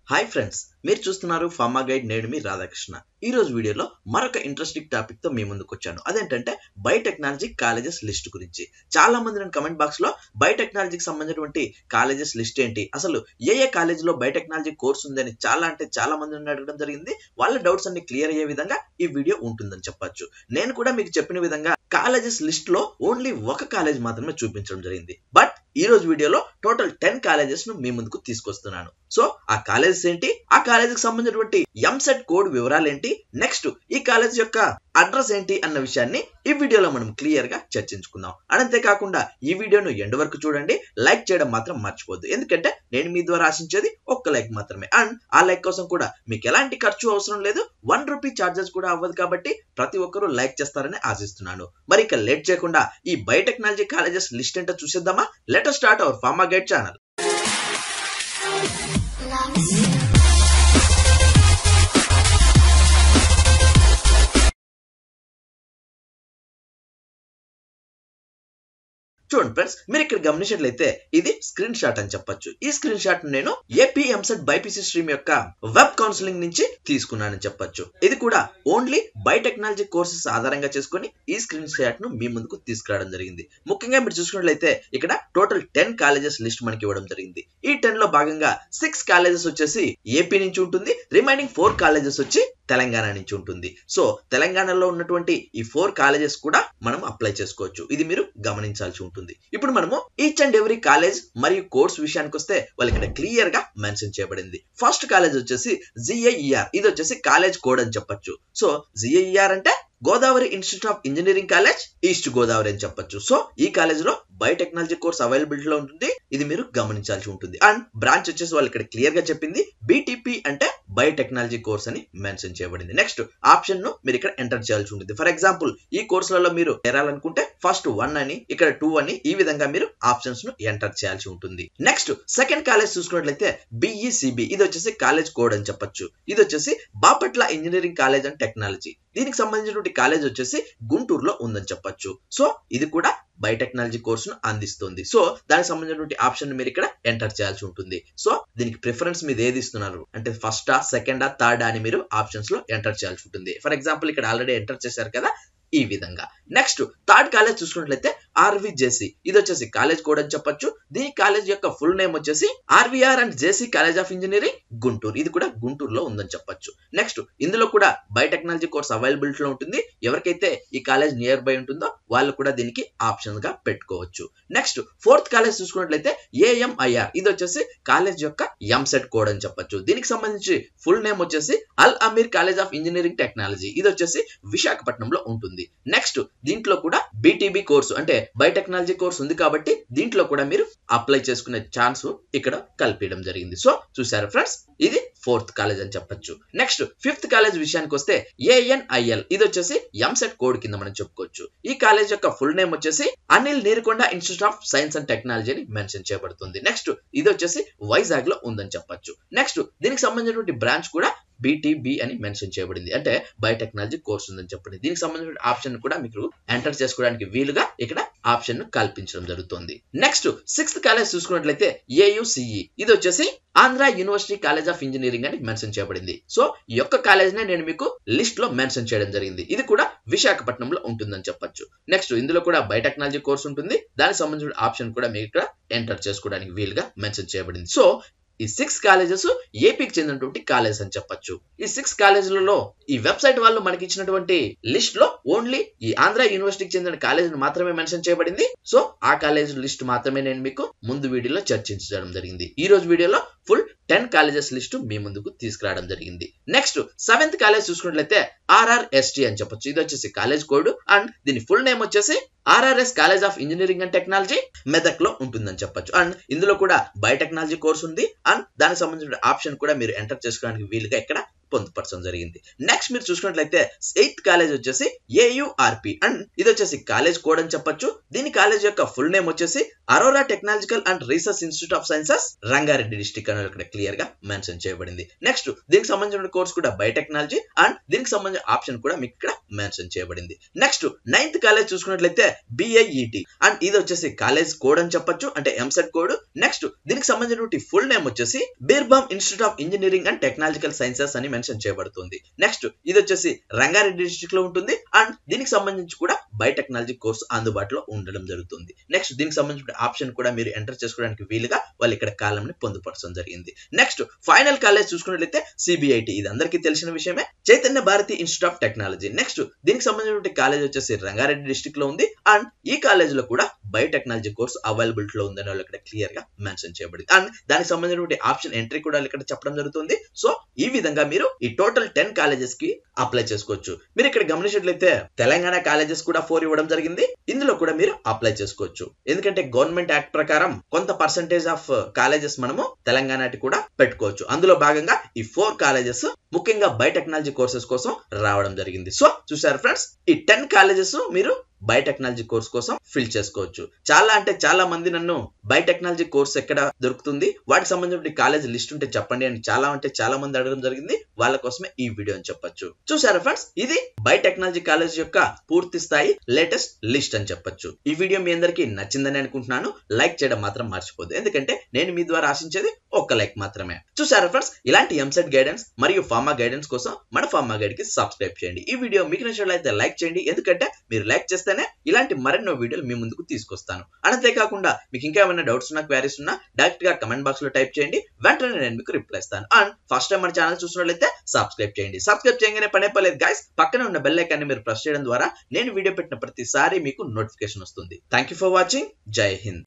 hi friends మీరు చూస్తున్నారు pharma guide నేను మీ రాధాకృష్ణ ఈ రోజు వీడియోలో మరొక ఇంట్రెస్టింగ్ టాపిక్ తో మీ ముందుకు వచ్చాను అదేంటంటే బయోటెక్నాలజీ కాలేజెస్ లిస్ట్ గురించి చాలా మంది నేను కమెంట్ బాక్స్ లో బయోటెక్నాలజీకి సంబంధించినటువంటి కాలేజెస్ లిస్ట్ ఏంటి అసలు ఏ ఏ కాలేజీలో బయోటెక్నాలజీ కోర్స్ ఉందని చాలా అంటే చాలా మంది నన్ను అడగడం జరిగింది వాళ్ళ డౌట్స్ అన్ని క్లియర్ అయ్యే విధంగా ఈ వీడియో ఉంటుందని చెప్పొచ్చు నేను కూడా మీకు చెప్పిన విధంగా కాలేజెస్ లిస్ట్ లో ఓన్లీ ఒక కాలేజ్ మాత్రమే చూపించడం జరిగింది బట్ ఈ రోజు వీడియోలో టోటల్ టెన్ కాలేజెస్ ను మీ ముందుకు తీసుకొస్తున్నాను సో ఆ కాలేజెస్ ఏంటి ఆ కాలేజీకి సంబంధించినటువంటి ఎంసెట్ కోడ్ వివరాలు ఏంటి నెక్స్ట్ ఈ కాలేజ్ యొక్క అడ్రస్ ఏంటి అన్న విషయాన్ని ఈ వీడియోలో మనం క్లియర్ గా చర్చించుకుందాం అంతేకాకుండా ఈ వీడియోను ఎండ్ వరకు చూడండి లైక్ చేయడం మాత్రం మర్చిపోద్దు ఎందుకంటే నేను మీ ద్వారా ఆశించేది ఒక్క లైక్ మాత్రమే అండ్ ఆ లైక్ కోసం కూడా మీకు ఎలాంటి ఖర్చు అవసరం లేదు వన్ రూపీ చార్జెస్ కూడా అవ్వదు కాబట్టి ప్రతి ఒక్కరూ లైక్ చేస్తారని ఆశిస్తున్నాను మరి ఇక లేట్ చేయకుండా ఈ బయోటెక్నాలజీ కాలేజెస్ లిస్ట్ ఏంటో చూసేద్దామా let start our pharma guide channel చూడండి ఫ్రెండ్స్ మీరు ఇక్కడ గమనించినట్లయితే ఇది స్క్రీన్ షాట్ అని చెప్పొచ్చు ఈ స్క్రీన్ షాట్ నేను ఏపీ ఎంసెట్ బైపీసీ స్ట్రీమ్ యొక్క వెబ్ కౌన్సిలింగ్ నుంచి తీసుకున్నానని చెప్పొచ్చు ఇది కూడా ఓన్లీ బయోటెక్నాలజీ కోర్సెస్ ఆధారంగా చేసుకుని ఈ స్క్రీన్ షాట్ ను మీ ముందుకు తీసుకురావడం జరిగింది ముఖ్యంగా మీరు చూసుకున్నట్లయితే ఇక్కడ టోటల్ టెన్ కాలేజెస్ లిస్ట్ మనకి ఇవ్వడం జరిగింది ఈ టెన్ లో భాగంగా సిక్స్ కాలేజెస్ వచ్చేసి ఏపీ నుంచి ఉంటుంది రిమైనింగ్ ఫోర్ కాలేజెస్ వచ్చి తెలంగాణ నుంచి ఉంటుంది సో తెలంగాణలో ఉన్నటువంటి ఈ ఫోర్ కాలేజెస్ కూడా మనం అప్లై చేసుకోవచ్చు ఇది మీరు గమనించాల్సి ఉంటుంది ఇప్పుడు మనము ఈచ్ అండ్ ఎవ్రీ కాలేజ్ మరియు కోర్స్ విషయానికి వస్తే వాళ్ళు ఇక్కడ క్లియర్ గా మెన్షన్ చేయబడింది ఫస్ట్ కాలేజ్ వచ్చేసి జిఐఈఆర్ ఇది వచ్చేసి కాలేజ్ కోడ్ అని చెప్పొచ్చు సో జిఐఈఆర్ అంటే Godavari institute of engineering college east Godavari అని చెప్పొచ్చు సో ఈ కాలేజ్ లో బయోటెక్నాలజీ కోర్స్ అవైలబిలిటీ లో ఉంటుంది ఇది మీరు గమనించాల్సి ఉంటుంది అండ్ బ్రాంచ్ వచ్చేసి వాళ్ళు ఇక్కడ క్లియర్ గా చెప్పింది బీటీపీ అంటే బయోటెక్నాలజీ కోర్స్ అని మెన్షన్ చేయబడింది నెక్స్ట్ ఆప్షన్ ను మీరు ఇక్కడ ఎంటర్ చేయాల్సి ఉంటుంది ఫర్ ఎగ్జాంపుల్ ఈ కోర్సులలో మీరు చేరాలనుకుంటే ఫస్ట్ వన్ అని ఇక్కడ టూ అని ఈ విధంగా మీరు ఆప్షన్స్ ను ఎంటర్ చేయాల్సి ఉంటుంది నెక్స్ట్ సెకండ్ కాలేజ్ చూసుకున్నట్లయితే బిఈసిబి ఇది వచ్చేసి కాలేజ్ కోడ్ అని చెప్పొచ్చు ఇది వచ్చేసి Bapatla engineering college and technology దీనికి సంబంధించినటువంటి కాలేజ్ వచ్చేసి గుంటూరులో ఉందని చెప్పొచ్చు సో ఇది కూడా బయోటెక్నాలజీ కోర్సును అందిస్తుంది సో దానికి సంబంధించినటువంటి ఆప్షన్ మీరు ఇక్కడ ఎంటర్ చేయాల్సి ఉంటుంది సో దీనికి ప్రిఫరెన్స్ మీద ఏది ఇస్తున్నారు అంటే ఫస్టా సెకండా థర్డా అని మీరు ఆప్షన్స్ లో ఎంటర్ చేయాల్సి ఉంటుంది ఫర్ ఎగ్జాంపుల్ ఇక్కడ ఆల్రెడీ ఎంటర్ చేశారు కదా ఈ విధంగా నెక్స్ట్ థర్డ్ కాలేజ్ చూసుకున్నట్లయితే ఆర్విజేసి ఇది వచ్చేసి కాలేజ్ కోడ్ అని చెప్పొచ్చు దీని కాలేజ్ యొక్క ఫుల్ నేమ్ వచ్చేసి RVR and JC college of engineering Guntur ఇది కూడా గుంటూరులో ఉందని చెప్పొచ్చు నెక్స్ట్ ఇందులో కూడా బయోటెక్నాలజీ కోర్స్ అవైలబిలిటీలో ఉంటుంది ఎవరికైతే ఈ కాలేజ్ నియర్ బై ఉంటుందో వాళ్ళు కూడా దీనికి ఆప్షన్ గా పెట్టుకోవచ్చు నెక్స్ట్ ఫోర్త్ కాలేజ్ చూసుకున్నట్లయితే ఏఎంఐఆర్ ఇది వచ్చేసి కాలేజ్ యొక్క ఎంసెట్ కోడ్ అని చెప్పొచ్చు దీనికి సంబంధించి ఫుల్ నేమ్ వచ్చేసి Al Ameer college of engineering technology ఇది వచ్చేసి విశాఖపట్నంలో ఉంటుంది నెక్స్ట్ దీంట్లో కూడా బీటీబీ కోర్సు అంటే బయోటెక్నాలజీ కోర్స్ ఉంది కాబట్టి దీంట్లో కూడా మీరు అప్లై చేసుకునే ఛాన్స్ ఇక్కడ కల్పించడం జరిగింది సో చూసారు ఫ్రెండ్స్ ఇది ఫోర్త్ కాలేజ్ అని చెప్పొచ్చు నెక్స్ట్ ఫిఫ్త్ కాలేజ్ విషయానికి వస్తే ఏఎన్ఐఎల్ ఇది వచ్చేసి ఎంసెట్ కోడ్ కింద మనం చెప్పుకోవచ్చు ఈ కాలేజ్ యొక్క ఫుల్ నేమ్ వచ్చేసి Anil Neerukonda institute of science and technology అని మెన్షన్ చేయబడుతుంది నెక్స్ట్ ఇది వచ్చేసి వైజాగ్ లో ఉందని చెప్పొచ్చు నెక్స్ట్ దీనికి సంబంధించినటువంటి బ్రాంచ్ కూడా బీటీబీ అని మెన్షన్ చేయబడింది అంటే బయోటెక్నాలజీ కోర్స్ ఉందని చెప్పండి దీనికి సంబంధించిన ఆప్షన్ కూడా మీకు ఎంటర్ చేసుకోవడానికి వీలుగా ఇక్కడ ఆప్షన్ ను కల్పించడం జరుగుతుంది నెక్స్ట్ సిక్స్త్ కాలేజ్ చూసుకున్నట్లయితే ఏయుసిఈ ఇది వచ్చేసి Andhra university college of engineering అని మెన్షన్ చేయబడింది సో ఈ యొక్క కాలేజ్ నే నేను మీకు లిస్ట్ లో మెన్షన్ చేయడం జరిగింది ఇది కూడా విశాఖపట్నంలో ఉంటుందని చెప్పొచ్చు నెక్స్ట్ ఇందులో కూడా బయోటెక్నాలజీ కోర్స్ ఉంటుంది దానికి సంబంధించిన ఆప్షన్ కూడా మీకు ఇక్కడ ఎంటర్ చేసుకోవడానికి వీలుగా మెన్షన్ చేయబడింది సో ఈ సిక్స్ కాలేజెస్ ఏపీకి చెందినటువంటి కాలేజెస్ అని చెప్పొచ్చు ఈ సిక్స్ కాలేజీలలో ఈ వెబ్సైట్ వాళ్ళు మనకి ఇచ్చినటువంటి లిస్ట్ లో ఓన్లీ ఈ ఆంధ్ర యూనివర్సిటీకి చెందిన కాలేజ్ మాత్రమే మెన్షన్ చేయబడింది సో ఆ కాలేజ్ లిస్ట్ మాత్రమే నేను మీకు ముందు వీడియోలో చర్చించడం జరిగింది ఈ రోజు వీడియోలో ఫుల్ టెన్ కాలేజెస్ లిస్ట్ మీ ముందుకు తీసుకురావడం జరిగింది నెక్స్ట్ సెవెంత్ కాలేజ్ చూసుకున్నట్లయితే ఆర్ఆర్ఎస్టీ అని చెప్పొచ్చు ఇది వచ్చేసి కాలేజ్ కోడ్ అండ్ దీని ఫుల్ నేమ్ వచ్చేసి RRS college of engineering and technology Medak లో ఉంటుందని చెప్పొచ్చు అండ్ ఇందులో కూడా బయోటెక్నాలజీ కోర్స్ ఉంది అండ్ దానికి సంబంధించిన ఆప్షన్ కూడా మీరు ఎంటర్ చేసుకోవడానికి వీలుగా ఇక్కడ పొందుపరచడం జరిగింది నెక్స్ట్ మీరు చూసుకున్నట్లయితే ఎయిత్ కాలేజ్ వచ్చేసి ఏయుఆర్పి అండ్ ఇది వచ్చేసి కాలేజ్ కోడ్ అని చెప్పొచ్చు దీని కాలేజ్ యొక్క ఫుల్ నేమ్ వచ్చేసి Aurora technological and research institute of sciences Rangareddy district అని ఇక్కడ క్లియర్ గా మెన్షన్ చేయబడింది నెక్స్ట్ దీనికి సంబంధించిన కోర్స్ కూడా బయోటెక్నాలజీ అండ్ దీనికి సంబంధించిన ఆప్షన్ కూడా మీకు ఇక్కడ మెన్షన్ చేయబడింది నెక్స్ట్ నైన్త్ కాలేజ్ చూసుకున్నట్లయితే బిఐఈటి అండ్ ఇది వచ్చేసి కాలేజ్ కోడ్ అని చెప్పొచ్చు అంటే ఎంసెట్ కోడ్ నెక్స్ట్ దీనికి సంబంధించినటువంటి ఫుల్ నేమ్ వచ్చేసి బీర్బామ్ institute of engineering and technological sciences అని మెన్షన్ చేయబడుతుంది నెక్స్ట్ ఇది వచ్చేసి రంగారెడ్డి డిస్ట్రిక్ట్ లో ఉంటుంది అండ్ దీనికి సంబంధించి కూడా బయోటెక్నాలజీ కోర్స్ అందుబాటులో ఉండడం జరుగుతుంది నెక్స్ట్ దీనికి సంబంధించిన ఆప్షన్ కూడా మీరు ఎంటర్ చేసుకోవడానికి వీలుగా వాళ్ళు ఇక్కడ కాలం ని పొందుపరచడం జరిగింది నెక్స్ట్ ఫైనల్ కాలేజ్ చూసుకున్నట్లయితే సిబిఐటి ఇది అందరికీ తెలిసిన విషయమే Chaitanya Bharathi institute of technology next దీనికి సంబంధించిన కాలేజ్ వచ్చేసి రంగారెడ్డి డిస్ట్రిక్ట్ లో ఉంది అండ్ ఈ కాలేజ్ లో కూడా బయోటెక్నాలజీ కోర్స్ అవైలబిలిటీ లో ఉందని వాళ్ళు ఇక్కడ క్లియర్ గా మెన్షన్ చేయబడింది అండ్ దానికి సంబంధించినటువంటి ఆప్షన్ ఎంట్రీ కూడా వాళ్ళు ఇక్కడ చెప్పడం జరుగుతుంది సో ఈ విధంగా మీరు ఈ టోటల్ టెన్ కాలేజెస్ కి అప్లై చేసుకోవచ్చు మీరు ఇక్కడ గమనించినట్లయితే తెలంగాణ కాలేజెస్ కూడా ఫోర్ ఇవ్వడం జరిగింది ఇందులో కూడా మీరు అప్లై చేసుకోవచ్చు ఎందుకంటే గవర్నమెంట్ యాక్ట్ ప్రకారం కొంత పర్సంటేజ్ ఆఫ్ కాలేజెస్ మనము తెలంగాణటి కూడా పెట్టుకోవచ్చు అందులో భాగంగా ఈ ఫోర్ కాలేజెస్ ముఖ్యంగా బయోటెక్నాలజీ కోర్సెస్ కోసం రావడం జరిగింది సో చూసారు ఫ్రెండ్స్ ఈ టెన్ కాలేజెస్ మీరు బయోటెక్నాలజీ కోర్స్ కోసం ఫిల్ చేసుకోవచ్చు చాలా అంటే చాలా మంది నన్ను బయోటెక్నాలజీ కోర్స్ ఎక్కడ దొరుకుతుంది వాటికి సంబంధించిన కాలేజ్ లిస్ట్ ఉంటే చెప్పండి అని చాలా అంటే చాలా మంది అడగడం జరిగింది వాళ్ళ కోసమే ఈ వీడియో అని చెప్పొచ్చు చూసారా ఫ్రెండ్స్ ఇది బయోటెక్నాలజీ కాలేజ్ యొక్క పూర్తి స్థాయి లేటెస్ట్ లిస్ట్ అని చెప్పొచ్చు ఈ వీడియో మీ అందరికీ నచ్చిందని అనుకుంటున్నాను లైక్ చేయడం మాత్రం మర్చిపోదు ఎందుకంటే నేను మీ ద్వారా ఆశించేది ఒక్క లైక్ మాత్రమే చూసారా ఫ్రెండ్స్ ఇలాంటి ఎంసెట్ గైడెన్స్ మరియు ఫార్మా గైడెన్స్ కోసం మన ఫార్మా గైడ్ కి సబ్స్క్రైబ్ చేయండి ఈ వీడియో మీకు నచ్చినట్లయితే లైక్ చేయండి ఎందుకంటే మీరు లైక్ చేస్తేనే ఇలాంటి మరెన్నో వీడియోలు మీ ముందుకు తీసుకొస్తాను అంతేకాకుండా మీకు ఇంకా ఏమైనా డౌట్స్ ఉన్నా క్వారీస్ ఉన్నా డైరెక్ట్ గా కమెంట్ బాక్స్ లో టైప్ చేయండి వెంటనే నేను మీకు రిప్లై ఇస్తాను అండ్ ఫస్ట్ టైం మన ఛానల్ చూసినట్లయితే సబ్స్క్రైబ్ చేయండి సబ్స్క్రైబ్ చేయగానే పనే పర్లేదు గైస్ పక్కనే ఉన్న బెల్ ఐకాన్ని మీరు ప్రెస్ చేయడం ద్వారా నేను వీడియో పెట్టిన ప్రతిసారి మీకు నోటిఫికేషన్ వస్తుంది థ్యాంక్ యూ ఫర్ వాచింగ్ జై హింద్